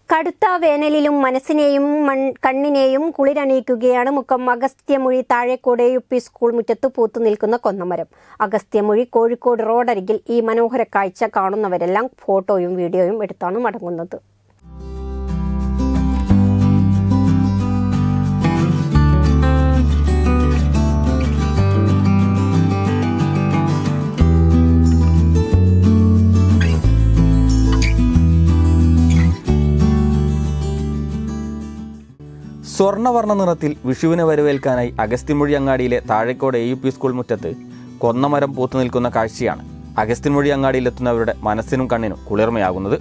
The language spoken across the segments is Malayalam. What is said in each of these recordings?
കടുത്ത വേനലിലും മനസ്സിനെയും മൺ കണ്ണിനെയും കുളിരണിയിക്കുകയാണ് Mukkam Agasthyamuzhi Thazhekode U P school മുറ്റത്ത് പൂത്തു നിൽക്കുന്ന കൊന്നമരം അഗസ്ത്യമൊഴി കോഴിക്കോട് റോഡരികിൽ ഈ മനോഹര കാഴ്ച കാണുന്നവരെല്ലാം ഫോട്ടോയും വീഡിയോയും എടുത്താണ് മടങ്ങുന്നത് സ്വർണ്ണവർണ്ണ നിറത്തിൽ വിഷുവിനെ വരവേൽക്കാനായി അഗസ്ത്യമൊഴി അങ്ങാടിയിലെ Thazhekode A U P school മുറ്റത്ത് കൊന്നമരം പൂത്തു നിൽക്കുന്ന കാഴ്ചയാണ് അഗസ്ത്യമൊഴി അങ്ങാടിയിലെത്തുന്നവരുടെ മനസ്സിനും കണ്ണിനും കുളിർമയാകുന്നത്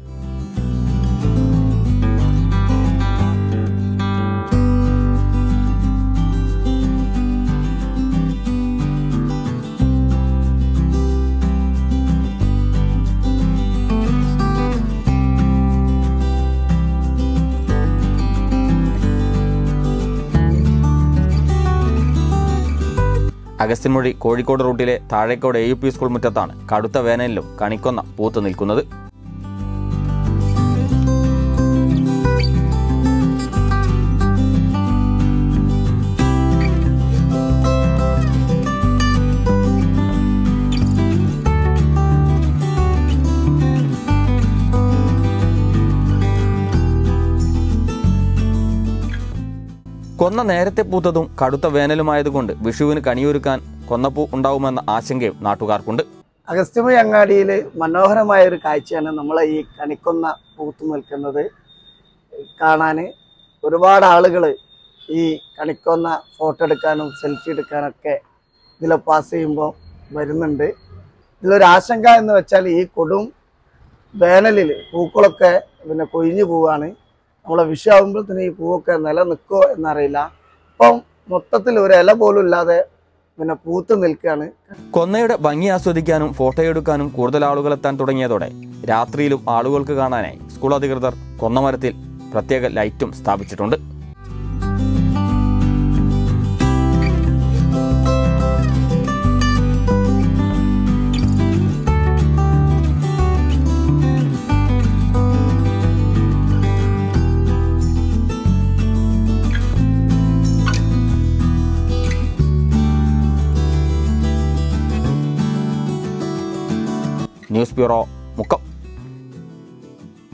അഗസ്ത്യൻമൊഴി കോഴിക്കോട് റൂട്ടിലെ Thazhekode A U P school മുറ്റത്താണ് കടുത്ത വേനലിലും കണിക്കൊന്ന പൂത്തു നിൽക്കുന്നത് കൊന്ന നേരത്തെ പൂത്തതും കടുത്ത വേനലുമായതുകൊണ്ട് വിഷുവിന് കണിയൊരുക്കാൻ കൊന്നപ്പൂ ഉണ്ടാവുമെന്ന ആശങ്കയും നാട്ടുകാർക്കുണ്ട് അഗസ്ത്യമൊഴി അങ്ങാടിയിൽ മനോഹരമായ ഒരു കാഴ്ചയാണ് നമ്മളെ ഈ കണിക്കൊന്ന പൂത്തു നിൽക്കുന്നത് കാണാൻ ഒരുപാട് ആളുകൾ ഈ കണിക്കൊന്ന ഫോട്ടോ എടുക്കാനും സെൽഫി എടുക്കാനൊക്കെ ഇതിൽ പാസ് ചെയ്യുമ്പോൾ വരുന്നുണ്ട് ഇതിലൊരു ആശങ്ക എന്ന് വെച്ചാൽ ഈ കൊടും വേനലിൽ പൂക്കളൊക്കെ പിന്നെ കൊഴിഞ്ഞു പോവാണ് നമ്മളെ വിഷയാകുമ്പോഴത്തേന് ഈ പൂവൊക്കെ നിലനിൽക്കുമോ എന്നറിയില്ല ഇപ്പം മൊത്തത്തിൽ ഒരു ഇല പോലും ഇല്ലാതെ പിന്നെ പൂത്ത് നിൽക്കുകയാണ് കൊന്നയുടെ ഭംഗി ആസ്വദിക്കാനും ഫോട്ടോയെടുക്കാനും കൂടുതൽ ആളുകൾ എത്താൻ തുടങ്ങിയതോടെ രാത്രിയിലും ആളുകൾക്ക് കാണാനായി സ്കൂൾ അധികൃതർ കൊന്നമരത്തിൽ പ്രത്യേക ലൈറ്റും സ്ഥാപിച്ചിട്ടുണ്ട് ന്യൂസ് ബ്യൂറോ മുക്കം